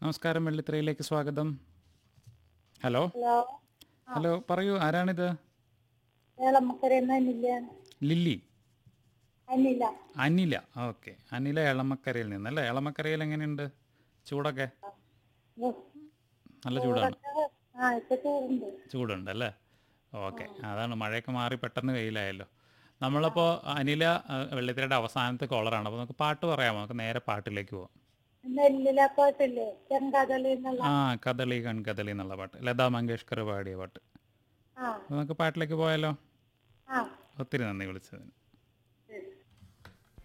നമസ്കാരം വെള്ളിത്തിരയിലേക്ക് സ്വാഗതം hello hello hello പറയൂ ആരാണിത് ഏളമ്മക്കരയൊന്നും അനില്ല ലില്ലി അനില്ല അനില ഓക്കെ അനില എളമക്കരയിൽ നിന്നല്ലേ എളമക്കരയിൽ എങ്ങനെയുണ്ട് ചൂടൊക്കെ നല്ല ചൂടാണ് ആ ഇപ്പൊ ചൂടുണ്ട് ചൂടുണ്ട് അല്ലേ ഓക്കെ അതാണ് മഴയൊക്കെ മാറി പെട്ടെന്ന് വെയിലായല്ലോ നമ്മളപ്പോൾ അനില ആ, വെള്ളിത്തിരയുടെ അവസാനത്തെ കോളറാണ് അപ്പോൾ നമുക്ക് പാട്ട് പറയാമോ നമുക്ക് നേരെ പാട്ടിലേക്ക് പോവാം നെല്ലില പാട്ടില്ലേ ചെങ്കാതളി എന്നുള്ള ആ കദളി കൺകദളി എന്നുള്ള പാട്ട് ലതാ മങ്കേഷ്കർ പാടിയ പാട്ട് ആ അപ്പോൾ നമുക്ക് പാട്ടിലേക്ക് പോയാലോ ആ ഒത്തിരി നന്ദി വിളിച്ചതിന്